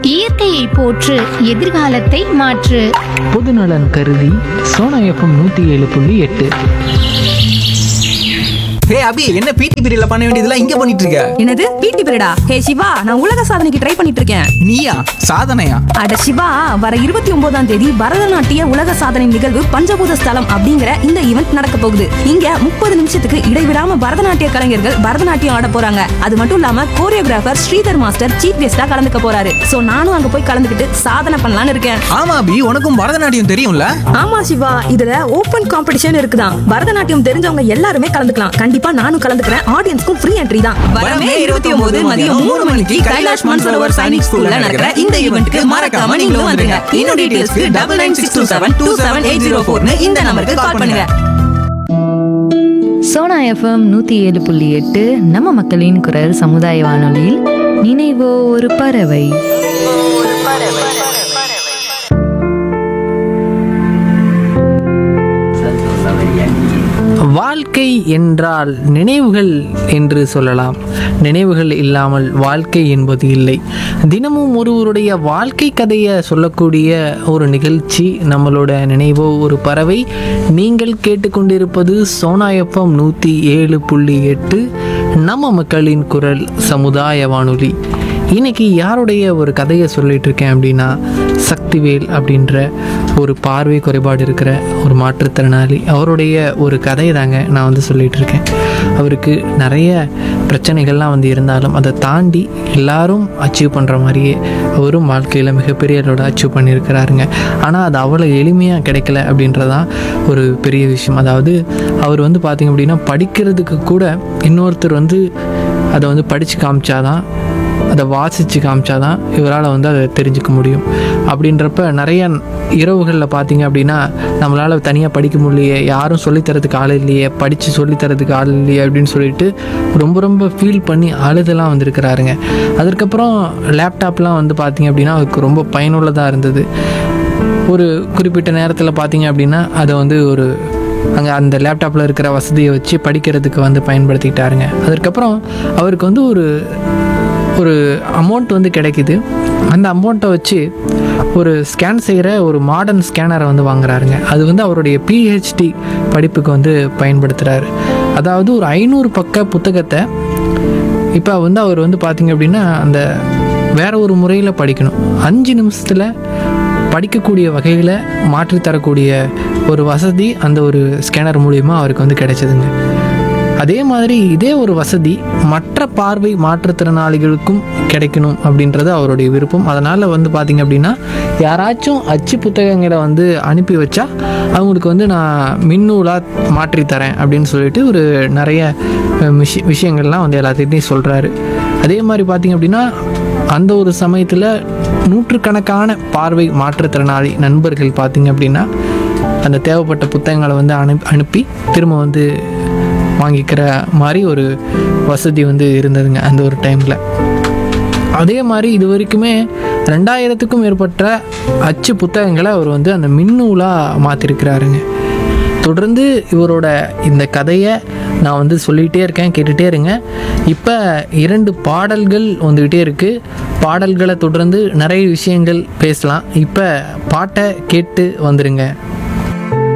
இயற்கையை போற்று எதிர்காலத்தை மாற்று பொதுநலன் கருதி சோனா எஃப்எம் நூற்றி ஏழு புள்ளி எட்டு ஹே அபி என்ன பிடி பீரியட்ல பண்ண வேண்டியதெல்லாம் இங்க பண்ணிட்டு இருக்க என்னது பிடி பீரியடா ஹே சிவா நான் உலக சாதனைக்கு ட்ரை பண்ணிட்டு இருக்கேன் நீயா சாதனையா அட சிவா வர இருபத்தி ஒன்பதாம் தேதி பரதநாட்டிய உலக சாதனை நிகழ்வு பஞ்சபூத ஸ்தலம் அப்படிங்கிற இந்த ஈவெண்ட் நடக்க போகுது இங்க முப்பது நிமிஷத்துக்கு இடைவிடாம பரதநாட்டிய கலைஞர்கள் பரதநாட்டியம் ஆட போறாங்க அது மட்டும் இல்லாம கோரியோகிராஃபர் ஸ்ரீதர் மாஸ்டர் சீஃப் கெஸ்டா கலந்துக்க போறாரு சோ நானும் அங்க போய் கலந்துக்கிட்டு சாதனை பண்ணலாம்னு இருக்கேன் ஆமா அபி உனக்கும் பரதநாட்டியம் தெரியும்ல ஆமா சிவா இதுல ஓபன் காம்படிஷன் இருக்குதான் பரதநாட்டியம் தெரிஞ்சவங்க எல்லாருமே கலந்துக்கலாம் கண்டிப்பா நானும் கலந்துக்கிறேன் ஆடியன்ஸ்க்கும் ஃப்ரீ என்ட்ரி தான் வரமே இருபத்தி ஒன்பது மதியம் மூணு மணிக்கு கைலாஷ் மான்சரோவர் சைனிக் ஸ்கூல்ல நடக்கிற இந்த ஈவெண்ட்க்கு மறக்காம நீங்களும் வந்துருங்க இன்னும் டீடைல்ஸ்க்கு double nine six two seven two seven eight zero ஃபோர்னு இந்த நம்பருக்கு கால் பண்ணுங்க சோனா எஃப்எம் நூற்றி ஏழு புள்ளி எட்டு நம்ம மக்களின் குரல் சமுதாய வானொலியில் நினைவோ ஒரு பறவை வாழ்க்கை என்றால் நினைவுகள் என்று சொல்லலாம் நினைவுகள் இல்லாமல் வாழ்க்கை என்பது இல்லை தினமும் ஒருவருடைய வாழ்க்கை கதையை சொல்லக்கூடிய ஒரு நிகழ்ச்சி நம்மளோட நினைவோ ஒரு பறவை நீங்கள் கேட்டுக்கொண்டிருப்பது சோனா எஃப்எம் நூற்றி ஏழு புள்ளி எட்டு நம்ம மக்களின் குரல் சமுதாய வானொலி இன்னைக்கு யாருடைய ஒரு கதையை சொல்லிட்டு இருக்கேன் அப்படின்னா சக்திவேல் அப்படின்ற ஒரு பார்வை குறைபாடு இருக்கிற ஒரு மாற்றுத்திறனாளி அவருடைய ஒரு கதையை தாங்க நான் வந்து சொல்லிட்டு இருக்கேன் அவருக்கு நிறைய பிரச்சனைகள்லாம் வந்து இருந்தாலும் அதை தாண்டி எல்லாரும் அச்சீவ் பண்ணுற மாதிரியே அவரும் வாழ்க்கையில் மிகப்பெரிய அளவோட அச்சீவ் பண்ணியிருக்கிறாருங்க ஆனால் அது அவ்வளோ எளிமையாக கிடைக்கல அப்படின்றதான் ஒரு பெரிய விஷயம் அதாவது அவர் வந்து பார்த்திங்க அப்படின்னா படிக்கிறதுக்கு கூட இன்னொருத்தர் வந்து அதை வந்து படித்து காமிச்சாதான் அதை வாசித்து காமிச்சாதான் இவரால் வந்து அதை தெரிஞ்சுக்க முடியும் அப்படின்றப்ப நிறைய இரவுகளில் பார்த்தீங்க அப்படின்னா நம்மளால் தனியாக படிக்க முடியலையே யாரும் சொல்லித்தரதுக்கு ஆள் இல்லையே படித்து சொல்லித்தரதுக்கு ஆள் இல்லையே அப்படின்னு சொல்லிட்டு ரொம்ப ரொம்ப ஃபீல் பண்ணி அழுதெல்லாம் வந்திருக்கிறாருங்க அதுக்கப்புறம் லேப்டாப்லாம் வந்து பார்த்தீங்க அப்படின்னா அவருக்கு ரொம்ப பயனுள்ளதாக இருந்தது ஒரு குறிப்பிட்ட நேரத்தில் பார்த்தீங்க அப்படின்னா அதை வந்து ஒரு அங்கே அந்த லேப்டாப்பில் இருக்கிற வசதியை வச்சு படிக்கிறதுக்கு வந்து பயன்படுத்திக்கிட்டாருங்க அதுக்கப்புறம் அவருக்கு வந்து ஒரு ஒரு அமௌண்ட் வந்து கிடைக்குது அந்த அமௌண்ட்டை வச்சு ஒரு ஸ்கேன் செய்கிற ஒரு மாடர்ன் ஸ்கேனரை வந்து வாங்குறாருங்க அது வந்து அவருடைய பிஹெச்டி படிப்புக்கு வந்து பயன்படுத்துகிறாரு அதாவது ஒரு ஐநூறு பக்க புத்தகத்தை இப்போ வந்து அவர் வந்து பார்த்தீங்க அப்படின்னா அந்த வேற ஒரு முறையில் படிக்கணும் அஞ்சு நிமிஷத்தில் படிக்கக்கூடிய வகையில் மாற்றி தரக்கூடிய ஒரு வசதி அந்த ஒரு ஸ்கேனர் மூலிமா அவருக்கு வந்து கிடைச்சதுங்க அதே மாதிரி இதே ஒரு வசதி மற்ற பார்வை மாற்றுத்திறனாளிகளுக்கும் கிடைக்கணும் அப்படின்றது அவருடைய விருப்பம் அதனால் வந்து பார்த்திங்க அப்படின்னா யாராச்சும் அச்சு புத்தகங்களை வந்து அனுப்பி வச்சா அவங்களுக்கு வந்து நான் மின்னூலாக மாற்றி தரேன் அப்படின்னு சொல்லிட்டு ஒரு நிறைய அஹ், விஷய விஷயங்கள்லாம் வந்து எல்லாத்தையும் சொல்கிறாரு அதே மாதிரி பார்த்திங்க அப்படின்னா அந்த ஒரு சமயத்தில் நூற்றுக்கணக்கான பார்வை மாற்றுத்திறனாளி நண்பர்கள் பார்த்திங்க அப்படின்னா அந்த தேவைப்பட்ட புத்தகங்களை வந்து அனுப்பி அனுப்பி திரும்ப வந்து வாங்கிக்கிற மாதிரி ஒரு வசதி வந்து இருந்ததுங்க அந்த ஒரு டைமில் அதே மாதிரி இது வரைக்குமே ரெண்டாயிரத்துக்கும் மேற்பட்ட அச்சு புத்தகங்களை அவர் வந்து அந்த மின்னூலாக மாற்றிருக்கிறாருங்க தொடர்ந்து இவரோட இந்த கதையை நான் வந்து சொல்லிகிட்டே இருக்கேன் கேட்டுகிட்டே இருங்க இப்போ இரண்டு பாடல்கள் வந்துக்கிட்டே இருக்குது பாடல்களை தொடர்ந்து நிறைய விஷயங்கள் பேசலாம் இப்போ பாட்டை கேட்டு வந்துருங்க